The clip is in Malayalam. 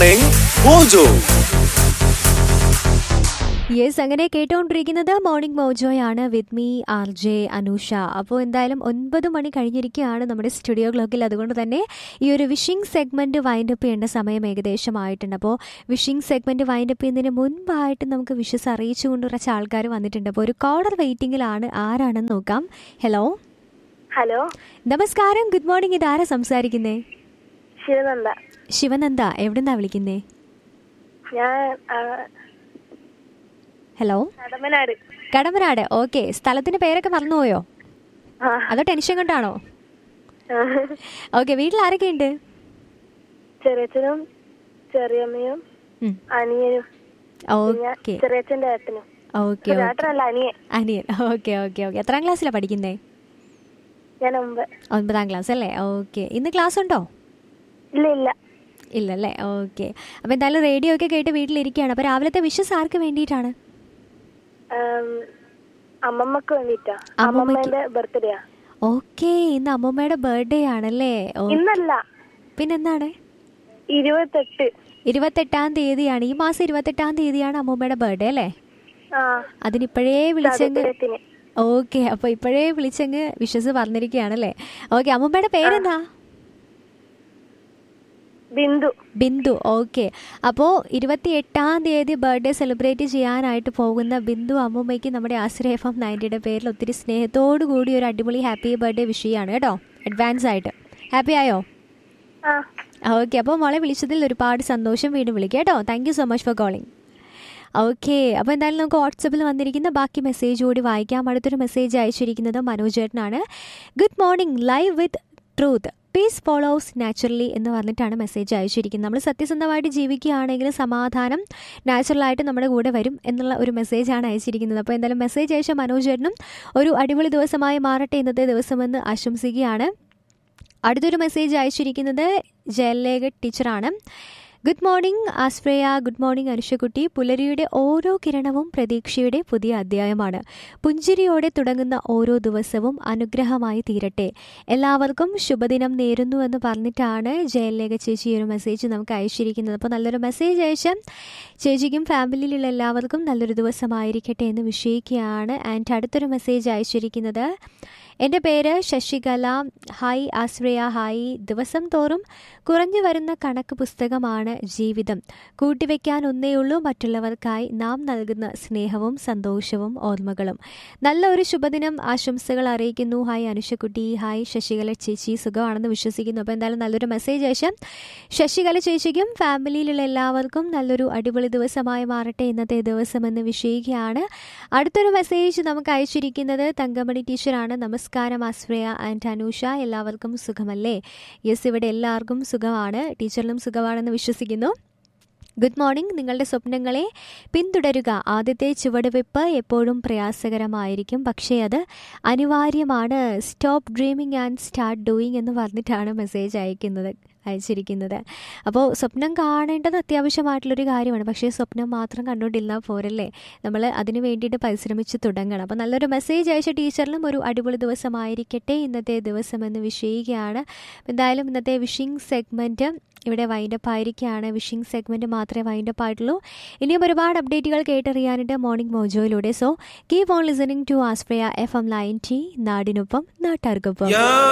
മോർണിംഗ് മോജോ യെസ് അങ്ങനെ കേട്ടുകൊണ്ടിരിക്കുന്നത് മോർണിംഗ് മോജോയാണ് with me R J Anusha അപ്പോൾ എന്തായാലും ഒൻപത് മണി കഴിഞ്ഞിരിക്കുകയാണ് നമ്മുടെ സ്റ്റുഡിയോ ക്ലോക്കിൽ അതുകൊണ്ട് തന്നെ ഈ ഒരു വിഷിംഗ് സെഗ്മെൻറ്റ് വൈൻഡപ്പ് ചെയ്യേണ്ട സമയം ഏകദേശം ആയിട്ടുണ്ട് അപ്പോൾ വിഷിംഗ് സെഗ്മെൻറ്റ് വൈൻഡപ്പ് ചെയ്യുന്നതിന് മുൻപായിട്ട് നമുക്ക് വിഷസ് അറിയിച്ചുകൊണ്ട് കുറച്ച് ആൾക്കാർ വന്നിട്ടുണ്ട് അപ്പോൾ ഒരു കോളർ വെയിറ്റിംഗിലാണ് ആരാണെന്ന് നോക്കാം ഹലോ ഹലോ നമസ്കാരം ഗുഡ് മോർണിംഗ് ഇതാരാ സംസാരിക്കുന്നേ ശിവനന്ദ ശിവനന്ദ എവിടുന്നാ വിളിക്കുന്നേ ഞാൻ ആ, ഹലോ കടമ്പനാട് കടമ്പനാട് ഓക്കെ സ്ഥലത്തിന്റെ പേരൊക്കെ മറന്നുപോയോ ആ, അതോ ടെൻഷൻ കൊണ്ടാണോ ആ. ഓക്കെ വീട്ടിൽ ആരൊക്കെ ഉണ്ട് ചെറിയച്ഛനും ചെറിയമ്മയും അനിയനും പിന്നെ ഓക്കെ ചെറിയച്ഛന്റെ ഏട്ടനും ഓക്കെ ഏട്ടനല്ല അനിയൻ അനിയൻ ഓക്കെ ഓക്കെ ഓക്കെ എത്രാം ക്ലാസ്സിലാണ് പഠിക്കുന്നേ ഞാൻ ഒമ്പത് ഒൻപതാം ക്ലാസ് അല്ലേ ഓക്കെ ഇന്ന് ക്ലാസ് ഉണ്ടോ ഇല്ല ഇല്ല ഇല്ലല്ലേ ഓക്കെ അപ്പോൾ എന്തായാലും റേഡിയോ ഒക്കെ കേട്ട് വീട്ടിലിരിക്കുകയാണ് അപ്പോൾ രാവിലത്തെ വിഷസ് ആർക്ക് വേണ്ടിയിട്ടാണ് ആം, അമ്മമ്മക്ക് വേണ്ടിട്ടാ അമ്മമ്മയ്ക്ക്. അമ്മമ്മേന്റെ ബർത്ത്ഡേയാ ഓക്കെ ഇന്ന് അമ്മൂമ്മയുടെ ബർത്ത്ഡേ ആണല്ലേ ഓ ഇന്നല്ല പിന്നെന്താണ് ഇരുപത്തെട്ട് ഇരുപത്തെട്ടാം തീയതിയാണ് ഈ മാസം ഇരുപത്തെട്ടാം തീയതിയാണ് അമ്മൂമ്മയുടെ ബർത്ത്ഡേ അല്ലേ ആ അതിനിപ്പോഴേ വിളിച്ചെങ്കിൽ ചതുരത്തിന് ഓക്കെ അപ്പോൾ ഇപ്പോഴേ വിളിച്ചങ്ങ് വിഷസ് പറഞ്ഞിരിക്കുകയാണല്ലേ ഓക്കെ അമ്മൂമ്മയുടെ പേരെന്താ ബിന്ദു ബിന്ദു ഓക്കെ അപ്പോൾ ഇരുപത്തി എട്ടാം തീയതി ബർത്ത്ഡേ സെലിബ്രേറ്റ് ചെയ്യാനായിട്ട് പോകുന്ന ബിന്ദു അമ്മൂമ്മയ്ക്ക് നമ്മുടെ ആശ്രയ എഫ് എം നയൻറ്റിയുടെ പേരിൽ ഒത്തിരി സ്നേഹത്തോടു കൂടി ഒരു അടിപൊളി ഹാപ്പി ബർത്ത്ഡേ വിഷ് ചെയ്യാണ് കേട്ടോ അഡ്വാൻസ് ആയിട്ട് ഹാപ്പി ആയോ ആ ഓക്കെ അപ്പോൾ മോളെ വിളിച്ചതിൽ ഒരുപാട് സന്തോഷം വീണ്ടും വിളിക്കുക കേട്ടോ thank you so much for calling okay അപ്പോൾ എന്തായാലും നമുക്ക് വാട്സപ്പിൽ വന്നിരിക്കുന്ന ബാക്കി മെസ്സേജ് കൂടി വായിക്കാം അടുത്തൊരു മെസ്സേജ് അയച്ചിരിക്കുന്നത് മനോജ് ചേട്ടനാണ് good morning live with truth peace follows naturally എന്ന് പറഞ്ഞിട്ടാണ് മെസ്സേജ് അയച്ചിരിക്കുന്നത് നമ്മൾ സത്യസന്ധമായിട്ട് ജീവിക്കുകയാണെങ്കിൽ സമാധാനം നാച്ചുറലായിട്ട് നമ്മുടെ കൂടെ വരും എന്നുള്ള ഒരു മെസ്സേജാണ് അയച്ചിരിക്കുന്നത് അപ്പോൾ എന്തായാലും മെസ്സേജ് അയച്ച മനോജ് ചേട്ടനും ഒരു അടിപൊളി ദിവസമായി മാറട്ടെ ഇന്നത്തെ ദിവസമെന്ന് ആശംസിക്കുകയാണ് അടുത്തൊരു മെസ്സേജ് അയച്ചിരിക്കുന്നത് ജയലേഖ ടീച്ചറാണ് ഗുഡ് മോർണിംഗ് ആസ്പ്രയ ഗുഡ് മോർണിംഗ് അനുഷക്കുട്ടി പുലരിയുടെ ഓരോ കിരണവും പ്രതീക്ഷയുടെ പുതിയ അധ്യായമാണ് പുഞ്ചിരിയോടെ തുടങ്ങുന്ന ഓരോ ദിവസവും അനുഗ്രഹമായി തീരട്ടെ എല്ലാവർക്കും ശുഭദിനം നേരുന്നു എന്ന് പറഞ്ഞിട്ടാണ് ജയലേഖ ചേച്ചി ഈ ഒരു മെസ്സേജ് നമുക്ക് അയച്ചിരിക്കുന്നത് അപ്പോൾ നല്ലൊരു മെസ്സേജ് അയച്ച ചേച്ചിക്കും ഫാമിലിയിലുള്ള എല്ലാവർക്കും നല്ലൊരു ദിവസമായിരിക്കട്ടെ എന്ന് വിഷയിക്കുകയാണ് ആൻഡ് അടുത്തൊരു മെസ്സേജ് അയച്ചിരിക്കുന്നത് എൻ്റെ പേര് ശശികല ഹായ് ആശ്രയ ഹായ് ദിവസം തോറും കുറഞ്ഞു വരുന്ന കണക്ക് പുസ്തകമാണ് ജീവിതം കൂട്ടിവെക്കാൻ ഒന്നേയുള്ളൂ മറ്റുള്ളവർക്കായി നാം നൽകുന്ന സ്നേഹവും സന്തോഷവും ഓർമ്മകളും നല്ല ഒരു ശുഭദിനം ആശംസകൾ അറിയിക്കുന്നു ഹായ് അനുഷക്കുട്ടി ഹായ് ശശികല ചേച്ചി സുഖമാണെന്ന് വിശ്വസിക്കുന്നു അപ്പോൾ എന്തായാലും നല്ലൊരു മെസ്സേജ് അയച്ചാൽ ശശികല ചേച്ചിക്കും ഫാമിലിയിലുള്ള എല്ലാവർക്കും നല്ലൊരു അടിപൊളി ദിവസമായി മാറട്ടെ ഇന്നത്തെ ദിവസമെന്ന് വിഷയിക്കുകയാണ് അടുത്തൊരു മെസ്സേജ് നമുക്ക് അയച്ചിരിക്കുന്നത് തങ്കമണി ടീച്ചറാണ് നമസ്കാരം ആശ്രയ ആൻഡ് അനൂഷ എല്ലാവർക്കും സുഖമല്ലേ യെസ് ഇവിടെ എല്ലാവർക്കും സുഖമാണ് ടീച്ചറിനും സുഖമാണെന്ന് വിശ്വസിക്കുന്നു ഗുഡ് മോർണിംഗ് നിങ്ങളുടെ സ്വപ്നങ്ങളെ പിന്തുടരുക ആദ്യത്തെ ചുവടുവെപ്പ് എപ്പോഴും പ്രയാസകരമായിരിക്കും പക്ഷേ അത് അനിവാര്യമാണ് stop dreaming and start doing എന്ന് പറഞ്ഞിട്ടാണ് മെസ്സേജ് അയക്കുന്നത് അയച്ചിരിക്കുന്നത് അപ്പോൾ സ്വപ്നം കാണേണ്ടത് അത്യാവശ്യമായിട്ടുള്ളൊരു കാര്യമാണ് പക്ഷേ സ്വപ്നം മാത്രം കണ്ടുകൊണ്ടിരുന്നാൽ പോരല്ലേ നമ്മൾ അതിന് വേണ്ടിയിട്ട് പരിശ്രമിച്ച് തുടങ്ങണം അപ്പോൾ നല്ലൊരു മെസ്സേജ് അയച്ച ടീച്ചറിനും ഒരു അടിപൊളി ദിവസമായിരിക്കട്ടെ ഇന്നത്തെ ദിവസമെന്ന് വിഷയിക്കുകയാണ് എന്തായാലും ഇന്നത്തെ വിഷിംഗ് സെഗ്മെൻറ്റ് ഇവിടെ വൈൻഡപ്പ് ആയിരിക്കുകയാണ് വിഷിംഗ് സെഗ്മെൻറ്റ് മാത്രമേ വൈൻഡപ്പ് ആയിട്ടുള്ളൂ ഇനിയും ഒരുപാട് അപ്ഡേറ്റുകൾ കേട്ടറിയാനുണ്ട് മോർണിംഗ് മോജോയിലൂടെ so keep on listening to ആസ്പ്രയ എഫ് എം നയൻറ്റി നാടിനൊപ്പം നാട്ടാർക്കൊപ്പം